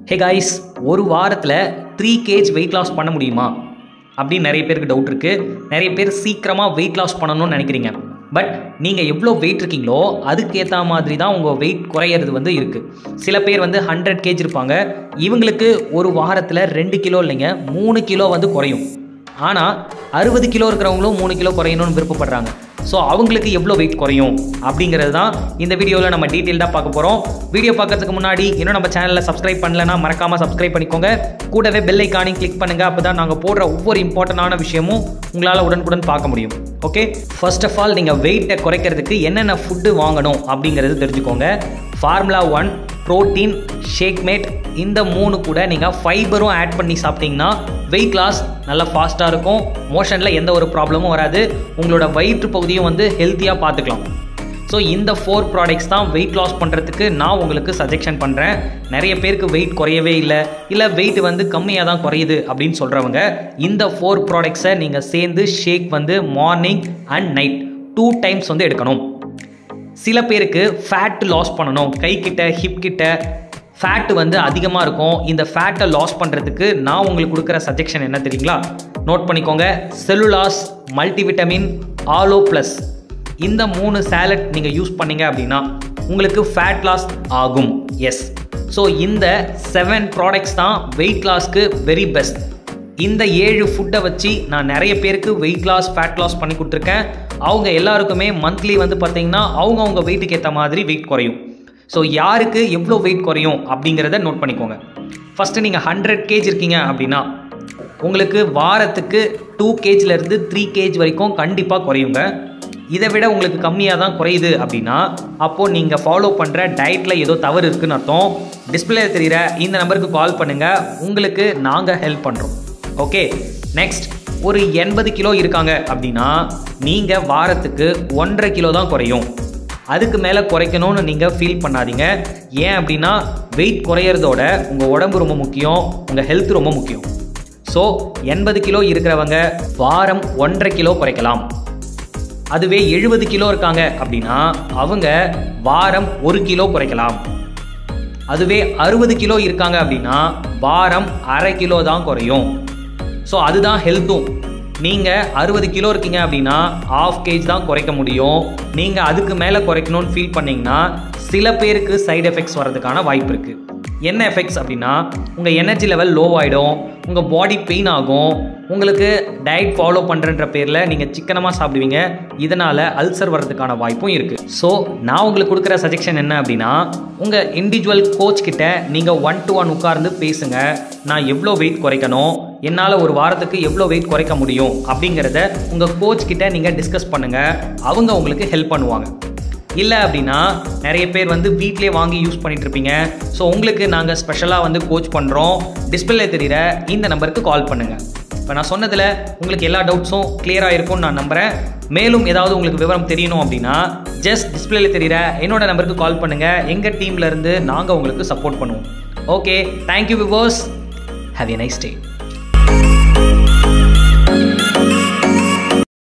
hey guys ஒரு வாரத்தில் three gauge weight loss பண்ண முடியுமா அப்படின்னு நிறைய பேருக்கு டவுட் இருக்குது நிறைய பேர் சீக்கிரமாக வெயிட் லாஸ் பண்ணணும்னு நினைக்கிறீங்க பட் நீங்கள் எவ்வளோ வெயிட் இருக்கீங்களோ அதுக்கேற்ற மாதிரி தான் உங்கள் வெயிட் குறையிறது வந்து இருக்குது சில பேர் வந்து ஹண்ட்ரட் கேஜ் இருப்பாங்க இவங்களுக்கு ஒரு வாரத்தில் ரெண்டு கிலோ இல்லைங்க மூணு கிலோ வந்து குறையும் ஆனால் அறுபது கிலோ இருக்கிறவங்களும் மூணு கிலோ குறையணும்னு விருப்பப்படுறாங்க ஸோ அவங்களுக்கு எவ்வளோ வெயிட் குறையும் அப்படிங்கிறது தான் இந்த வீடியோவில் நம்ம டீட்டெயில்டாக பார்க்க போகிறோம் வீடியோ பார்க்கறதுக்கு முன்னாடி இன்னும் நம்ம சேனலில் சப்ஸ்கிரைப் பண்ணலன்னா மறக்காமல் சப்ஸ்கிரைப் பண்ணிக்கோங்க கூடவே பெல் ஐக்கானையும் கிளிக் பண்ணுங்கள் அப்போ தான் நாங்கள் போடுற ஒவ்வொரு இம்பார்ட்டண்டான விஷயமும் உங்களால் உடனுக்குடன் பார்க்க முடியும் ஓகே ஃபர்ஸ்ட் ஆஃப் ஆல் நீங்கள் வெயிட்டை குறைக்கிறதுக்கு என்னென்ன ஃபுட்டு வாங்கணும் அப்படிங்கிறது தெரிஞ்சுக்கோங்க ஃபார்முலா ஒன் ப்ரோட்டீன் ஷேக்மேட் இந்த மூணு கூட நீங்கள் ஃபைபரும் ஆட் பண்ணி சாப்பிட்டீங்கன்னா வெயிட் லாஸ் நல்லா ஃபாஸ்ட்டாக இருக்கும் மோஷனில் எந்த ஒரு ப்ராப்ளமும் வராது உங்களோட வயிற்று பகுதியும் வந்து ஹெல்த்தியாக பார்த்துக்கலாம் ஸோ இந்த ஃபோர் ப்ராடக்ட்ஸ் தான் வெயிட் லாஸ் பண்ணுறதுக்கு நான் உங்களுக்கு சஜெக்ஷன் பண்ணுறேன் நிறைய பேருக்கு வெயிட் குறையவே இல்லை இல்லை வெயிட் வந்து கம்மியாக தான் குறையுது அப்படின்னு சொல்கிறவங்க இந்த ஃபோர் ப்ராடக்ட்ஸை நீங்கள் சேர்ந்து ஷேக் வந்து morning and night two times வந்து எடுக்கணும் சில பேருக்கு ஃபேட் லாஸ் பண்ணணும் கை கிட்ட ஹிப் கிட்ட ஃபேட் வந்து அதிகமாக இருக்கும் இந்த ஃபேட்டை லாஸ் பண்ணுறதுக்கு நான் உங்களுக்கு கொடுக்குற சஜெக்ஷன் என்ன தெரியுங்களா நோட் பண்ணிக்கோங்க செல்லுலாஸ் மல்டிவிட்டமின் ஆலோ ப்ளஸ் இந்த மூணு சேலட் நீங்கள் யூஸ் பண்ணீங்க அப்படின்னா உங்களுக்கு ஃபேட் லாஸ் ஆகும் எஸ் ஸோ இந்த செவன் ப்ராடக்ட்ஸ் தான் வெயிட் லாஸ்க்கு வெரி பெஸ்ட் இந்த ஏழு ஃபுட்டை வச்சு நான் நிறைய பேருக்கு வெயிட் லாஸ் ஃபேட் லாஸ் பண்ணி கொடுத்துருக்கேன் அவங்க எல்லாருக்குமே மந்த்லி வந்து பார்த்தீங்கன்னா அவங்க அவங்க வெயிட்டுக்கு ஏற்ற மாதிரி வெயிட் குறையும் ஸோ யாருக்கு எவ்வளோ வெயிட் குறையும் அப்படிங்கிறத நோட் பண்ணிக்கோங்க ஃபஸ்ட்டு நீங்கள் ஹண்ட்ரட் கேஜ் இருக்கீங்க அப்படின்னா உங்களுக்கு வாரத்துக்கு டூ கேஜ்லேருந்து த்ரீ கேஜ் வரைக்கும் கண்டிப்பாக குறையுங்க இதை விட உங்களுக்கு கம்மியாக தான் குறையுது அப்படின்னா அப்போது நீங்கள் ஃபாலோ பண்ணுற டயட்டில் ஏதோ தவறு இருக்குன்னு அர்த்தம் டிஸ்பிளே தெரிகிற இந்த நம்பருக்கு கால் பண்ணுங்கள் உங்களுக்கு நாங்கள் ஹெல்ப் பண்ணுறோம் ஓகே நெக்ஸ்ட் ஒரு எண்பது கிலோ இருக்காங்க அப்படின்னா நீங்கள் வாரத்துக்கு ஒன்றரை கிலோ தான் குறையும் அதுக்கு மேலே குறைக்கணும்னு நீங்கள் ஃபீல் பண்ணாதீங்க ஏன் அப்படின்னா வெயிட் குறையிறதோட உங்கள் உடம்பு ரொம்ப முக்கியம் உங்கள் ஹெல்த் ரொம்ப முக்கியம் ஸோ எண்பது கிலோ இருக்கிறவங்க வாரம் ஒன்றரை கிலோ குறைக்கலாம் அதுவே எழுபது கிலோ இருக்காங்க அப்படின்னா அவங்க வாரம் ஒரு கிலோ குறைக்கலாம் அதுவே அறுபது கிலோ இருக்காங்க அப்படின்னா வாரம் அரை கிலோ தான் குறையும் ஸோ அதுதான் ஹெல்த்தும் நீங்கள் அறுபது கிலோ இருக்கீங்க அப்படின்னா ஆஃப் கேஜ் தான் குறைக்க முடியும் நீங்கள் அதுக்கு மேலே குறைக்கணும்னு ஃபீல் பண்ணிங்கன்னா சில பேருக்கு சைடு எஃபெக்ட்ஸ் வர்றதுக்கான வாய்ப்பு இருக்குது என்ன எஃபெக்ட்ஸ் அப்படின்னா உங்கள் எனர்ஜி லெவல் லோ ஆகிடும் உங்கள் பாடி பெயின் ஆகும் உங்களுக்கு டயட் ஃபாலோ பண்ணுறன்ற பேரில் நீங்கள் சிக்கனமாக சாப்பிடுவீங்க இதனால் அல்சர் வர்றதுக்கான வாய்ப்பும் இருக்குது ஸோ நான் உங்களுக்கு கொடுக்குற சஜெக்ஷன் என்ன அப்படின்னா உங்கள் இண்டிவிஜுவல் கோச் கிட்ட நீங்கள் ஒன் டு ஒன் உட்கார்ந்து பேசுங்க நான் எவ்வளோ வெயிட் குறைக்கணும் என்னால் ஒரு வாரத்துக்கு எவ்வளோ வெயிட் குறைக்க முடியும் அப்படிங்கிறத உங்கள் கோச் கிட்ட நீங்கள் டிஸ்கஸ் பண்ணுங்கள் அவங்க உங்களுக்கு ஹெல்ப் பண்ணுவாங்க இல்லை அப்படின்னா நிறைய பேர் வந்து வீட்டிலே வாங்கி யூஸ் பண்ணிட்டு இருப்பீங்க ஸோ உங்களுக்கு நாங்கள் ஸ்பெஷலாக வந்து கோச் பண்ணுறோம் டிஸ்பிளே தெரிகிற இந்த நம்பருக்கு கால் பண்ணுங்கள் இப்போ நான் சொன்னதில் உங்களுக்கு எல்லா டவுட்ஸும் கிளியராக இருக்கும்னு நான் நம்புகிறேன் மேலும் ஏதாவது உங்களுக்கு விவரம் தெரியணும் அப்படின்னா ஜஸ்ட் டிஸ்பிளேல தெரிகிற என்னோட நம்பருக்கு கால் பண்ணுங்கள் எங்கள் டீம்லேருந்து நாங்கள் உங்களுக்கு சப்போர்ட் பண்ணுவோம் ஓகே தேங்க்யூ விவோஸ் ஹாவ் எ நைஸ் டே